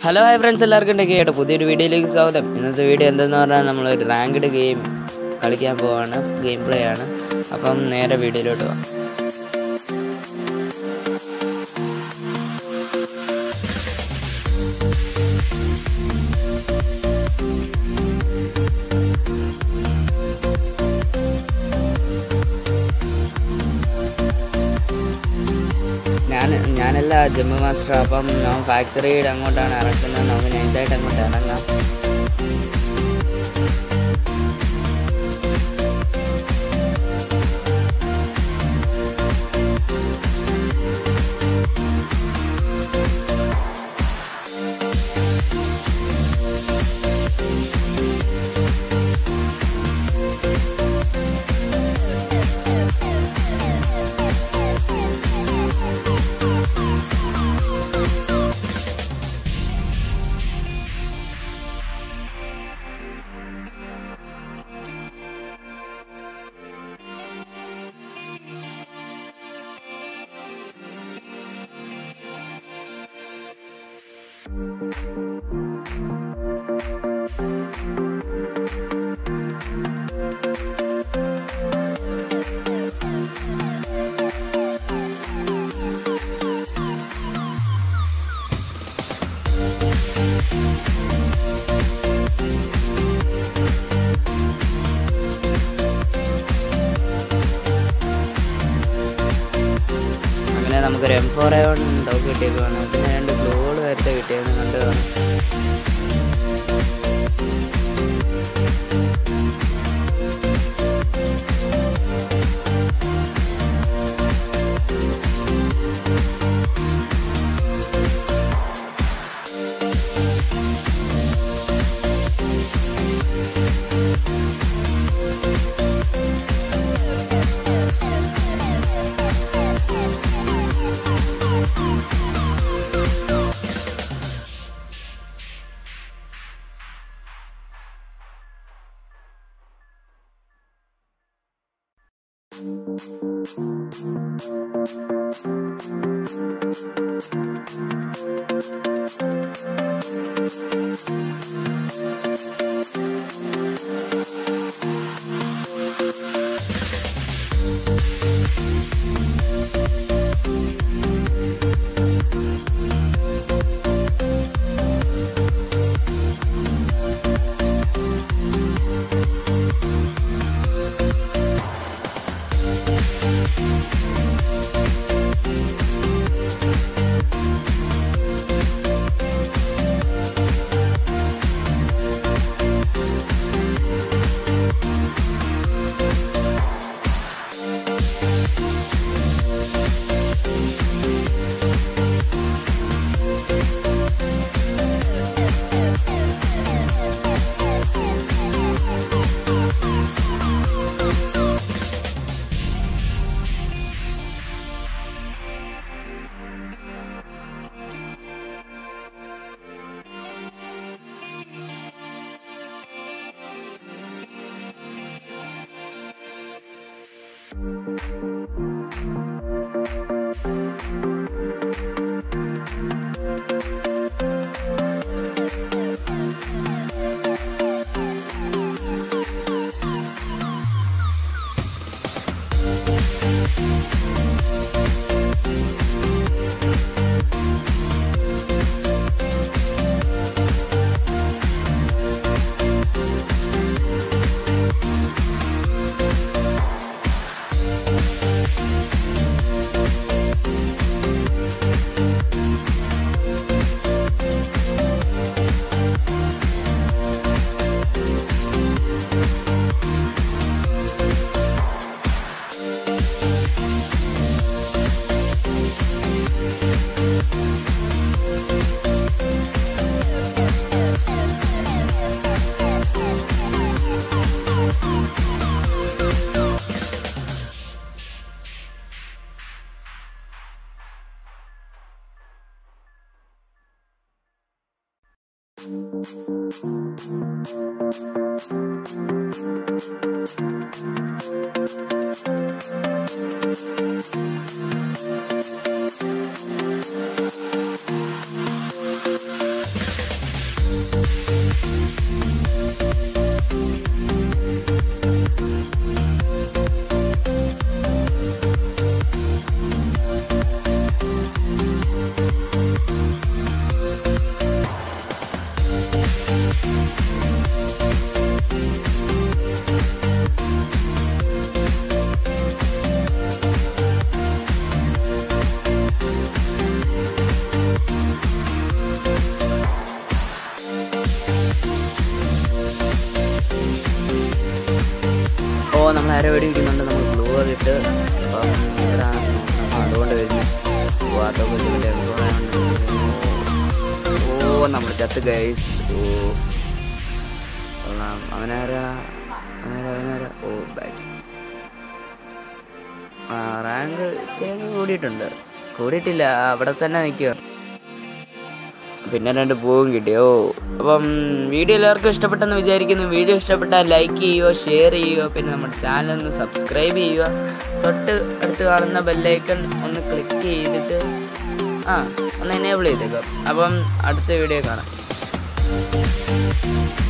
hello hi friends എല്ലാവർക്കും ഉണ്ട് കേട്ടോ പുതിയൊരു വീഡിയോയിലേക്ക് സ്വാഗതം ഇന്നത്തെ വീഡിയോ എന്തെന്ന് പറഞ്ഞാൽ നമ്മൾ ഒരു റാങ്ക്ഡ് ഗെയിം കളിക്കാൻ പോവാണ് ഗെയിം പ്ലേ ആണ് അപ്പം നേരെ വീഡിയോയിലോട്ട് പോകാം ഞാൻ ഞാനല്ല ജമ്മു മാസ്റ്റർ അപ്പം നമ്മൾ ഫാക്ടറിയുടെ അങ്ങോട്ടാണ് ഇറക്കുന്നത് നമുക്ക് നൈസായിട്ട് അങ്ങോട്ട് ഇറങ്ങാം അങ്ങനെ നമുക്കൊരു M four A one dog കിട്ടിയേക്കുവാണ് പിന്നെ രണ്ട് ഗ്ലോൾ നേരത്തെ കിട്ടിയെന്ന് കണ്ടതാണ് ഓ നമ്മൾ ആരോ വെടി വയ്ക്കുന്നുണ്ട് നമ്മൾ ഗ്ലൂ ഇട്ട് അപ്പം ഇവിടെ ആ, അതുകൊണ്ട് വരുന്നു വാട്ടൊക്കെ വെച്ചിട്ട് ഓ നമ്മൾ ചത്ത് ഗൈസ് ഓ കൊള്ളാം അവനാരാ അവനാരാ അവനാരാ ഓ ബാക്ക് ആ റാങ്ക് ഇച്ചിരി കൂടിയിട്ടുണ്ട് കൂടിയിട്ടില്ല അവിടെ തന്നെ നിൽക്കുക പിന്നെ രണ്ട് പൂവും കിട്ടിയോ അപ്പം വീഡിയോ എല്ലാവർക്കും ഇഷ്ടപ്പെട്ടെന്ന് വിചാരിക്കുന്നു വീഡിയോ ഇഷ്ടപ്പെട്ടാൽ ലൈക്ക് ചെയ്യുക ഷെയർ ചെയ്യുക പിന്നെ നമ്മുടെ ചാനൽ ഒന്ന് സബ്സ്ക്രൈബ് ചെയ്യുക തൊട്ട് അടുത്ത് കാണുന്ന ബെല്ലൈക്കൺ ഒന്ന് ക്ലിക്ക് ചെയ്തിട്ട് ആ ഒന്ന് എനേബിൾ ചെയ്തേക്കാം അപ്പം അടുത്ത വീഡിയോ കാണാം